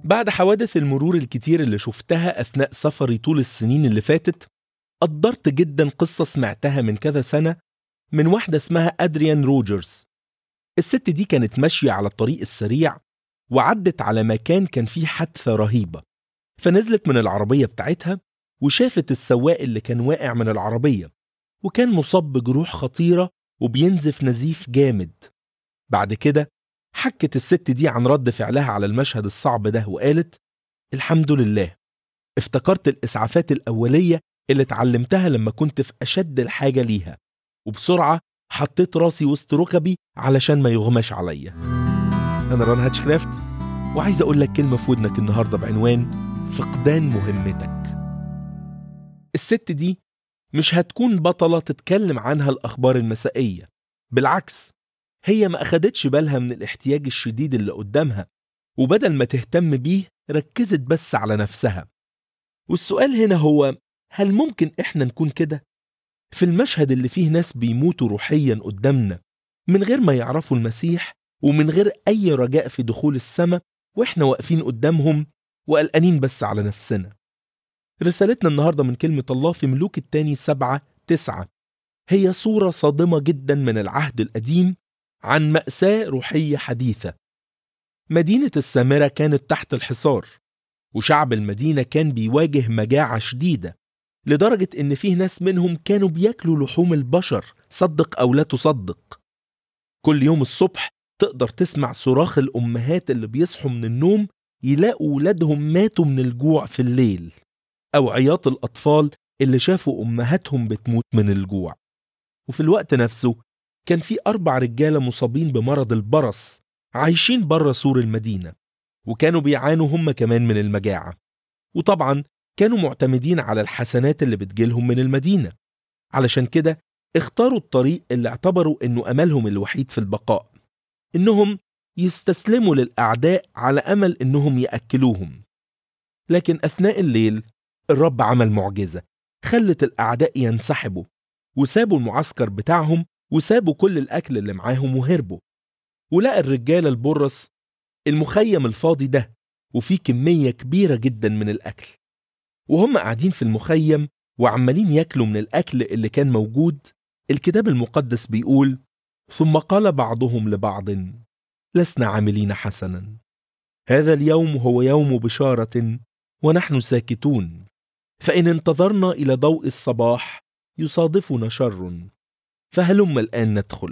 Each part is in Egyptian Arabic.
بعد حوادث المرور الكتير اللي شفتها أثناء سفري طول السنين اللي فاتت قدرت جدا قصة سمعتها من كذا سنة من واحدة اسمها أدريان روجرز الست دي كانت ماشية على الطريق السريع وعدت على مكان كان فيه حادثة رهيبة فنزلت من العربية بتاعتها وشافت السواق اللي كان واقع من العربية وكان مصاب بجروح خطيرة وبينزف نزيف جامد بعد كده حكت الست دي عن رد فعلها على المشهد الصعب ده وقالت الحمد لله افتكرت الإسعافات الأولية اللي اتعلمتها لما كنت في أشد الحاجة ليها وبسرعة حطيت راسي وسط ركبي علشان ما يغماش عليا أنا ران هاتشكرافت وعايز أقول لك كلمة في ودنك النهاردة بعنوان فقدان مهمتك الست دي مش هتكون بطلة تتكلم عنها الأخبار المسائية بالعكس هي ما أخدتش بالها من الاحتياج الشديد اللي قدامها وبدل ما تهتم بيه ركزت بس على نفسها والسؤال هنا هو هل ممكن إحنا نكون كده؟ في المشهد اللي فيه ناس بيموتوا روحيا قدامنا من غير ما يعرفوا المسيح ومن غير أي رجاء في دخول السماء وإحنا واقفين قدامهم وقلقانين بس على نفسنا رسالتنا النهاردة من كلمة الله في ملوك التاني سبعة تسعة هي صورة صادمة جدا من العهد القديم عن مأساة روحية حديثة مدينة السامرة كانت تحت الحصار وشعب المدينة كان بيواجه مجاعة شديدة لدرجة إن فيه ناس منهم كانوا بياكلوا لحوم البشر صدق أو لا تصدق كل يوم الصبح تقدر تسمع صراخ الأمهات اللي بيصحوا من النوم يلاقوا ولادهم ماتوا من الجوع في الليل أو عياط الأطفال اللي شافوا أمهاتهم بتموت من الجوع وفي الوقت نفسه كان في أربع رجالة مصابين بمرض البرص عايشين بره سور المدينة وكانوا بيعانوا هم كمان من المجاعة وطبعا كانوا معتمدين على الحسنات اللي بتجيلهم من المدينة علشان كده اختاروا الطريق اللي اعتبروا انه املهم الوحيد في البقاء انهم يستسلموا للاعداء على امل انهم ياكلوهم لكن اثناء الليل الرب عمل معجزه خلت الاعداء ينسحبوا وسابوا المعسكر بتاعهم وسابوا كل الاكل اللي معاهم وهربوا ولقى الرجاله البرص المخيم الفاضي ده وفيه كميه كبيره جدا من الاكل وهم قاعدين في المخيم وعمالين ياكلوا من الاكل اللي كان موجود الكتاب المقدس بيقول ثم قال بعضهم لبعض لسنا عاملين حسنا هذا اليوم هو يوم بشاره ونحن ساكتون فان انتظرنا الى ضوء الصباح يصادفنا شر فهلم الان ندخل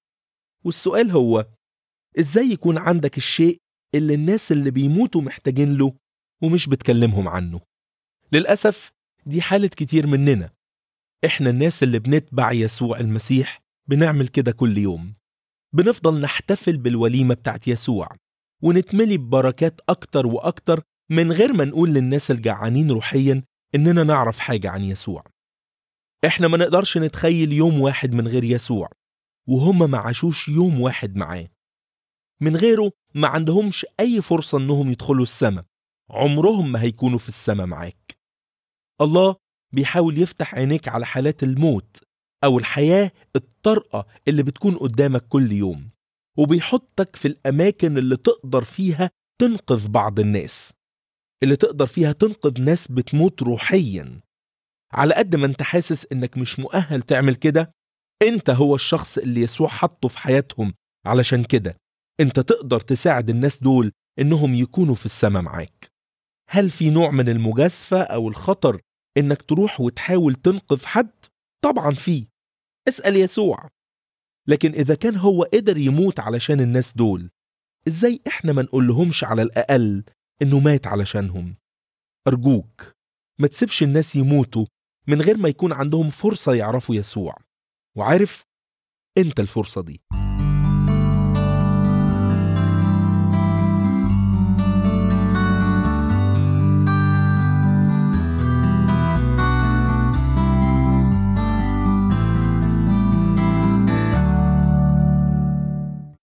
والسؤال هو ازاي يكون عندك الشيء اللي الناس اللي بيموتوا محتاجين له ومش بتكلمهم عنه للاسف دي حاله كتير مننا احنا الناس اللي بنتبع يسوع المسيح بنعمل كده كل يوم بنفضل نحتفل بالوليمه بتاعت يسوع ونتملي ببركات اكتر واكتر من غير ما نقول للناس الجعانين روحيا اننا نعرف حاجه عن يسوع احنا ما نقدرش نتخيل يوم واحد من غير يسوع وهم ما عاشوش يوم واحد معاه من غيره ما عندهمش اي فرصه انهم يدخلوا السماء عمرهم ما هيكونوا في السماء معاك الله بيحاول يفتح عينيك على حالات الموت او الحياه الطارئه اللي بتكون قدامك كل يوم وبيحطك في الاماكن اللي تقدر فيها تنقذ بعض الناس اللي تقدر فيها تنقذ ناس بتموت روحيا على قد ما انت حاسس انك مش مؤهل تعمل كده انت هو الشخص اللي يسوع حطه في حياتهم علشان كده انت تقدر تساعد الناس دول انهم يكونوا في السماء معاك هل في نوع من المجازفة او الخطر انك تروح وتحاول تنقذ حد طبعا في اسأل يسوع لكن اذا كان هو قدر يموت علشان الناس دول ازاي احنا ما نقولهمش على الاقل انه مات علشانهم ارجوك ما تسيبش الناس يموتوا من غير ما يكون عندهم فرصة يعرفوا يسوع وعارف انت الفرصة دي